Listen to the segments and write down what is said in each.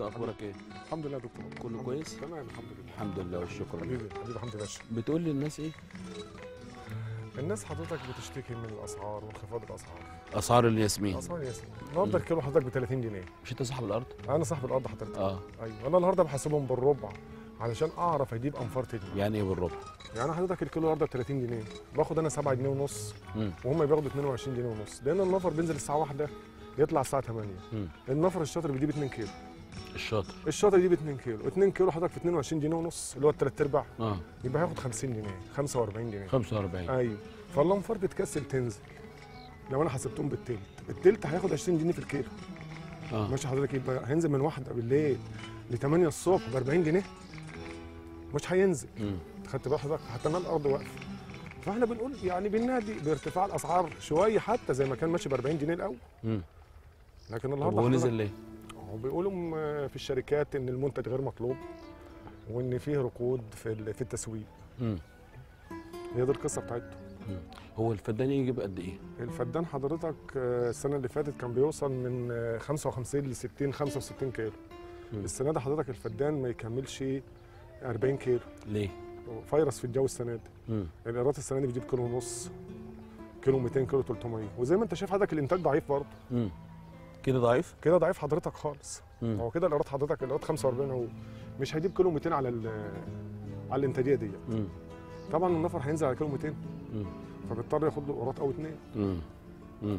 اخبارك ايه الحمد لله يا دكتور كله الحمد كويس؟ لله. تمام الحمد لله الحمد لله والشكر لله حبيبي حبيبي حمدي باشا بتقول للناس ايه الناس حضرتك بتشتكي من الاسعار وانخفاض الاسعار اسعار الياسمين اسعار ياسمين النهارده الكيلو حضرتك ب 30 جنيه مش انت صاحب الارض انا صاحب الارض حضرتك اه ايوه انا النهارده بحاسبهم بالربع علشان اعرف اجيب انفار تجمع يعني ايه بالربع يعني حضرتك الكيلو النهارده ب 30 جنيه باخد انا 7 جنيه ونص مم. وهم بياخدوا 22 جنيه ونص لان النفر بينزل الساعه 1 يطلع الساعه 8 مم. النفر الشاطر بيجيب 2 كيلو الشاطر الشاطر يجيب 2 كيلو 2 كيلو حضرتك في 22 جنيه ونص اللي هو الثلاث ارباع اه يبقى هياخد 50 جنيه 45 جنيه 45 ايوه فالانفار بتكسل تنزل لو انا حسبتهم بالتلت التلت هياخد 20 جنيه في الكيلو اه ماشي حضرتك يبقى هينزل من واحدة بالليل ل 8 الصبح ب 40 جنيه مش هينزل مم. خدت بال حضرتك حتى ما الارض واقفه فاحنا بنقول يعني بننادي بارتفاع الاسعار شويه حتى زي ما كان ماشي ب 40 جنيه الاول مم. لكن طب النهارده هو حضرتك- نزل ليه؟ هو بيقولوا م- في الشركات ان المنتج غير مطلوب وان فيه ركود في ال- في التسويق مم. هي دي القصه بتاعته هو الفدان يجيب قد ايه؟ الفدان حضرتك آه، السنه اللي فاتت كان بيوصل من آه، 55 ل 60 65 كيلو مم. السنه دي حضرتك الفدان ما يكملش 40 كيلو ليه؟ فيروس في الجو السنه دي مم. الايرادات السنه دي بتجيب كيلو ونص كيلو 200 كيلو 300 وزي ما انت شايف حضرتك الانتاج ضعيف برضه مم. كده ضعيف؟ كده ضعيف حضرتك خالص مم. هو كده الايراد حضرتك الايراد 45 اهو مش هيجيب كيلو 200 على ال- على الانتاجيه دي مم. طبعا النفر هينزل على كيلو 200 مم. فبيضطر ياخد له ايراد او اتنين مم. مم.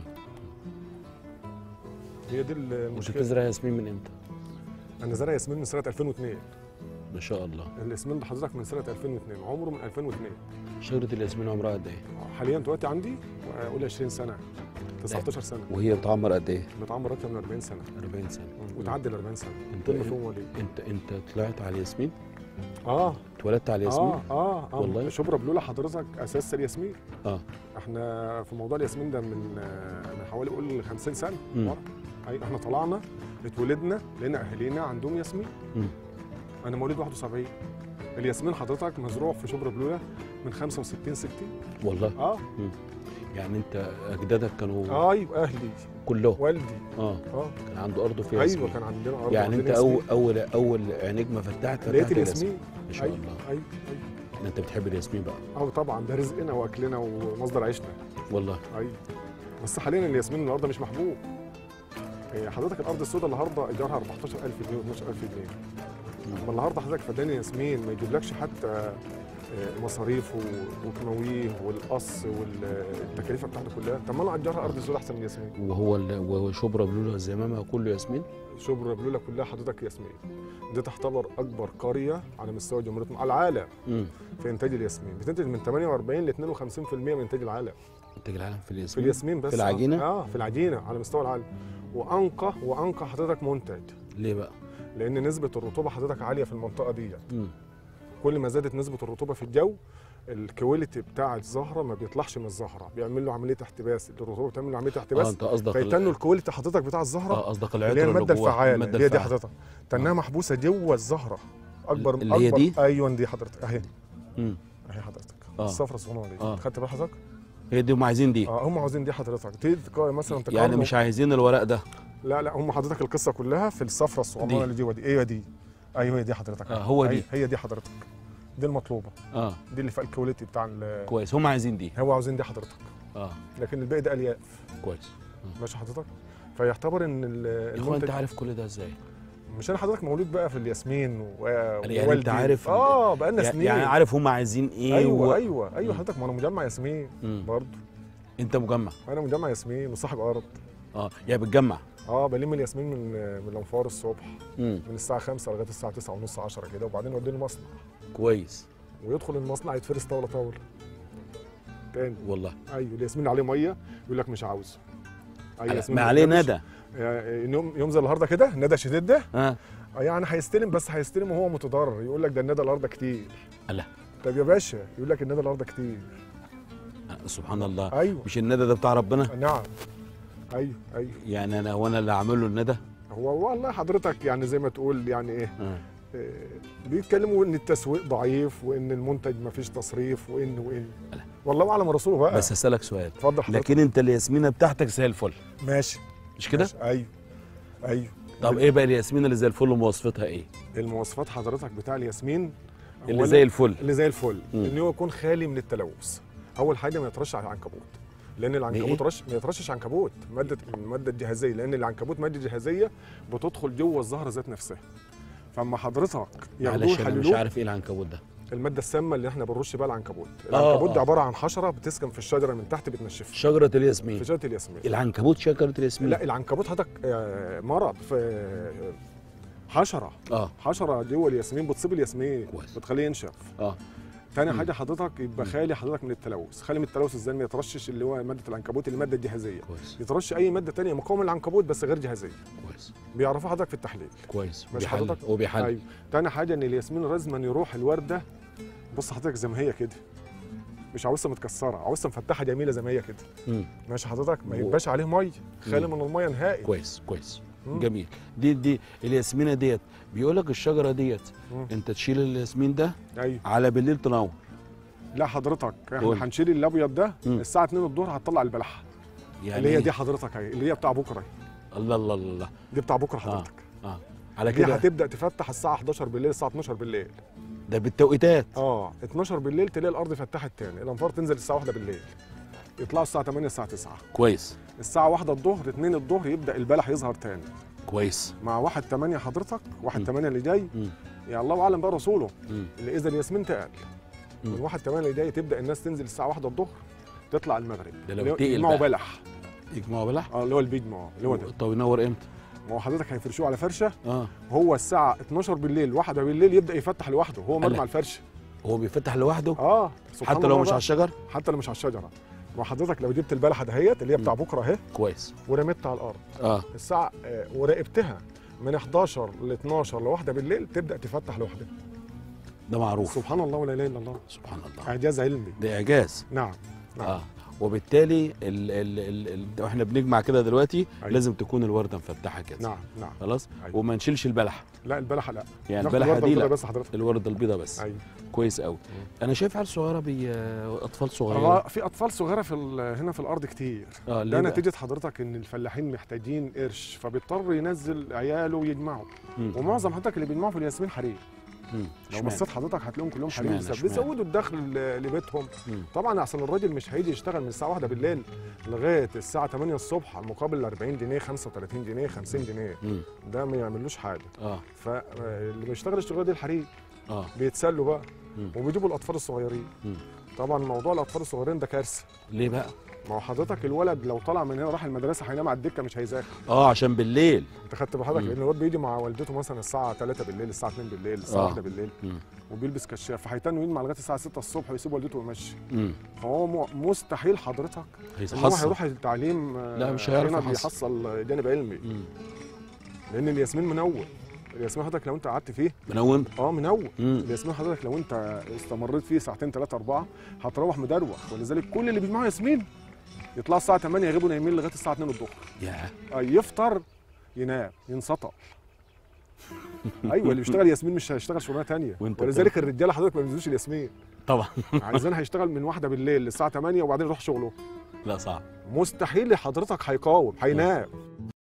هي دي انت المشكله بتزرع ياسمين من امتى؟ انا زارع ياسمين من سنه 2002 ما شاء الله الياسمين ده حضرتك من سنه 2002 عمره من 2002 شجرة الياسمين عمرها قد ايه؟ حاليا دلوقتي عندي اقول 20 سنه 19 سنه وهي بتعمر قد ايه؟ متعمر اكتر من 40 سنه 40 سنة وتعدي ال 40 سنه انت ده المفهوم وليه انت انت طلعت على الياسمين؟ اه اتولدت على الياسمين؟ اه اه اه والله؟ شبرا بلوله حضرتك اساس الياسمين اه احنا في موضوع الياسمين ده من آه، من حوالي قول 50 سنه مم. ورا. أي احنا طلعنا اتولدنا لقينا اهالينا عندهم ياسمين مم. انا مواليد 71 الياسمين حضرتك مزروع في شبرا بلوله من 65 60 والله اه يعني انت اجدادك كانوا اه ايوه اهلي كلهم والدي اه اه كان عنده ارض فيها ايوه ياسمين كان عندنا ارض يعني انت وعندنا اول ياسمين. اول اول عينيك ما فتحت فتحت لقيت الياسمين ما شاء ايوه الله ايوه ايوه انت بتحب الياسمين بقى اه طبعا ده رزقنا واكلنا ومصدر عيشنا والله ايوه بس حاليا الياسمين النهارده مش محبوب إيه، حضرتك الارض السوداء النهارده ايجارها 14000 جنيه و12000 جنيه اما النهارده حضرتك فدان ياسمين ما يجيبلكش حتى آه، مصاريفه وكيماويه والقص والتكاليف بتاعته كلها طب ما انا اجرها ارض السوداء احسن من ياسمين وهو ال- وهو شبرا بلوله الزمامه كله ياسمين شبرا بلوله كلها حضرتك ياسمين دي تعتبر اكبر قريه على مستوى جمهوريه على العالم امم في انتاج الياسمين بتنتج من 48 ل 52% من انتاج العالم انتاج العالم في في الياسمين الياسمين بس في العجينة؟ اه في العجينه على مستوى العالم وانقى وانقى حضرتك منتج ليه بقى؟ لان نسبه الرطوبه حضرتك عاليه في المنطقه ديت امم كل ما زادت نسبه الرطوبه في الجو الكواليتي بتاع الزهره ما بيطلعش من الزهره بيعمل له عمليه احتباس الرطوبه بتعمل له عمليه اه احتباس انت قصدك ال- فيتنوا الكواليتي حضرتك بتاع الزهره اه قصدك اللي هي العطر الماده جوه، الفعاله الماده اللي هي دي الفعالة. حضرتك تنها محبوسه جوه الزهره اكبر اللي هي أكبر دي؟ ايوه دي حضرتك اهي امم اهي حضرتك آه. الصفرة الصغنونه دي آه. خدت بال حضرتك هي دي هم عايزين دي اه هم عاوزين دي حضرتك دي تك- مثلا يعني تقارنوا- مش عايزين الورق ده لا لا هم حضرتك القصه كلها في الصفرة الصغنونه دي. اللي جوه دي ايوه دي ايوه هي دي حضرتك آه، هو دي. هي, هي دي حضرتك دي المطلوبه اه دي اللي في الكواليتي بتاع ال- كويس هم عايزين دي هو عاوزين دي حضرتك اه لكن الباقي ده الياف كويس ماشي حضرتك فيعتبر ان ال- يا اخوان انت المنتج عارف كل ده ازاي؟ مش انا حضرتك مولود بقى في الياسمين و... يعني انت ووالدي. عارف ال- اه بقالنا يع- سنين يعني عارف هم عايزين ايه ايوه و... ايوه ايوه مم. حضرتك ما انا مجمع ياسمين مم. برضه انت مجمع انا مجمع ياسمين وصاحب ارض اه يعني بتجمع اه بلم الياسمين من من الانفار الصبح امم من الساعه 5 لغايه الساعه 9 ونص 10 كده وبعدين اوديه المصنع كويس ويدخل المصنع يتفرس طاوله طاوله تاني والله ايوه الياسمين عليه ميه يقول لك مش عاوزه اي على- ياسمين ما عليه بتنمش. ندى يعني يوم ينزل النهارده كده ندى شديد ده اه يعني هيستلم بس هيستلم وهو متضرر يقول لك ده الندى النهارده كتير الله. طب يا باشا يقول لك الندى النهارده كتير آه، سبحان الله ايوه مش الندى ده بتاع ربنا نعم ايوه ايوه يعني انا وانا اللي عامل له الندى هو والله حضرتك يعني زي ما تقول يعني ايه آه. آه، بيتكلموا ان التسويق ضعيف وان المنتج ما فيش تصريف وان وان والله اعلم رسوله بقى بس هسألك سؤال اتفضل حضرتك لكن انت الياسمينه بتاعتك زي الفل ماشي مش كده؟ ماشي. ايوه ايوه طب ايه بقى الياسمين اللي زي الفل مواصفتها ايه المواصفات حضرتك بتاع الياسمين اللي أولاً زي الفل اللي زي الفل مم. ان هو يكون خالي من التلوث اول حاجه ما يترش على العنكبوت لان العنكبوت إيه؟ رش ما يترشش عنكبوت ماده الماده الجهازيه لان العنكبوت ماده جهازيه بتدخل جوه الزهره ذات نفسها فاما حضرتك ياخدوه معلش انا مش يحللوه عارف ايه العنكبوت ده الماده السامه اللي احنا بنرش بيها العنكبوت آه، العنكبوت آه. ده عباره عن حشره بتسكن في الشجره من تحت بتنشفها شجره في الياسمين شجره الياسمين العنكبوت شجره الياسمين لا العنكبوت حضرتك آه، مرض في آه، حشره اه حشره جوه الياسمين بتصيب الياسمين كويس. بتخليه ينشف اه تاني مم. حاجه حضرتك يبقى مم. خالي حضرتك من التلوث خالي من التلوث ازاي ما يترشش اللي هو ماده العنكبوت الماده الجهازيه كويس يترش اي ماده تانية مقاومه للعنكبوت بس غير جهازيه كويس بيعرفوها حضرتك في التحليل كويس مش وبيحل حضرتك؟ وبيحل ايوه تاني حاجه ان الياسمين لازما يروح الورده بص حضرتك زي ما هي كده مش عاوزها متكسره عاوزها مفتحه جميله زي ما هي كده مم. ماشي حضرتك ما و- يبقاش عليه ميه خالي مم. من الميه نهائي كويس كويس مم. جميل دي دي الياسمينه ديت بيقول لك الشجره ديت مم. انت تشيل الياسمين ده ايوه على بالليل تنور لا حضرتك قول. احنا هنشيل الابيض ده مم. الساعه 2 الظهر هتطلع البلحه يعني اللي هي إيه؟ دي حضرتك اهي اللي هي بتاع بكره اهي. الله الله الله الله دي بتاع بكره حضرتك اه على دي كده هتبدا تفتح الساعه 11 بالليل الساعه 12 بالليل ده بالتوقيتات اه 12 بالليل تلاقي الارض فتحت تاني الانفار تنزل الساعه 1 بالليل يطلعوا الساعه 8 الساعه 9 كويس الساعه 1 الظهر 2 الظهر يبدا البلح يظهر تاني كويس مع 1 8 حضرتك 1 مم. 8 اللي جاي مم. يا الله اعلم بقى رسوله مم. اللي اذا الياسمين تقل مم. من 1 8 اللي جاي تبدا الناس تنزل الساعه 1 الظهر تطلع المغرب ده لو اللي هو تقل يجمعوا بقى. بلح يجمعوا بلح اه اللي هو البيجمع اللي هو ده طب ينور امتى ما هو حضرتك هيفرشوه على فرشه اه هو الساعه 12 بالليل 1 بالليل يبدا يفتح لوحده هو مرمي الله. على الفرشه هو بيفتح لوحده اه سبحان حتى لو الله مش بقى. على الشجر حتى لو مش على الشجره ما حضرتك لو جبت البلحه دهيت اللي هي بتاع بكره اهي كويس ورميتها على الارض اه الساعه آه، وراقبتها من 11 ل 12 لواحدة بالليل تبدا تفتح لوحدها ده معروف سبحان الله ولا اله الا الله سبحان الله اعجاز علمي ده اعجاز نعم نعم اه وبالتالي ال ال ال ال واحنا بنجمع كده دلوقتي أيوة. لازم تكون الورده مفتحه كده نعم نعم خلاص أيوة. وما نشيلش البلح لا البلحه لا يعني ناخد البلحه الوردة دي البيضاء لا بس حضرتك الورده البيضاء بس ايوه كويس قوي انا شايف عيال صغيره بي اطفال صغيره آه، في اطفال صغيره في ال- هنا في الارض كتير اه ليه ده بقى؟ نتيجه حضرتك ان الفلاحين محتاجين قرش فبيضطر ينزل عياله ويجمعوا مم. ومعظم حضرتك اللي بيجمعوا في الياسمين حرير مم. لو اشمعنى؟ بصيت حضرتك هتلاقيهم كلهم حرير اشمعنى؟ بسبب- اشمعنى؟ بيزودوا الدخل ل- لبيتهم مم. طبعا احسن الراجل مش هيجي يشتغل من الساعه 1 بالليل لغايه الساعه 8 الصبح مقابل 40 جنيه 35 جنيه 50 جنيه مم. ده ما يعملوش حاجه اه فاللي بيشتغل الشغلانه دي الحرير اه بيتسلوا بقى مم. وبيجيبوا الاطفال الصغيرين مم. طبعا موضوع الاطفال الصغيرين ده كارثه ليه بقى؟ ما هو حضرتك الولد لو طلع من هنا راح المدرسه هينام على الدكه مش هيذاكر اه عشان بالليل انت خدت بحضرتك مم. لان الواد بيجي مع والدته مثلا الساعه 3 بالليل الساعه 2 بالليل الساعه آه. 1 بالليل مم. وبيلبس كشاف فهيتنوا مع لغايه الساعه 6 الصبح ويسيب والدته ويمشي مم. فهو م- مستحيل حضرتك ان هو هيتحصل هيروح التعليم آه، لا، مش هيعرف هنا يحصل. بيحصل جانب علمي مم. لان الياسمين منور الياسمين حضرتك لو انت قعدت فيه منوم اه منور مم. الياسمين حضرتك لو انت استمريت فيه ساعتين ثلاثه اربعه هتروح مدروخ ولذلك كل اللي بيجمعوا ياسمين يطلعوا الساعه 8 يغيبوا نايمين لغايه الساعه 2 الظهر يا آه، يفطر ينام ينسطع ايوه اللي بيشتغل ياسمين مش هيشتغل شغلانه ثانيه وانت ولذلك الرجاله حضرتك ما بينزلوش الياسمين طبعا عايزين هيشتغل من واحده بالليل للساعه 8 وبعدين يروح شغله لا صعب مستحيل حضرتك هيقاوم هينام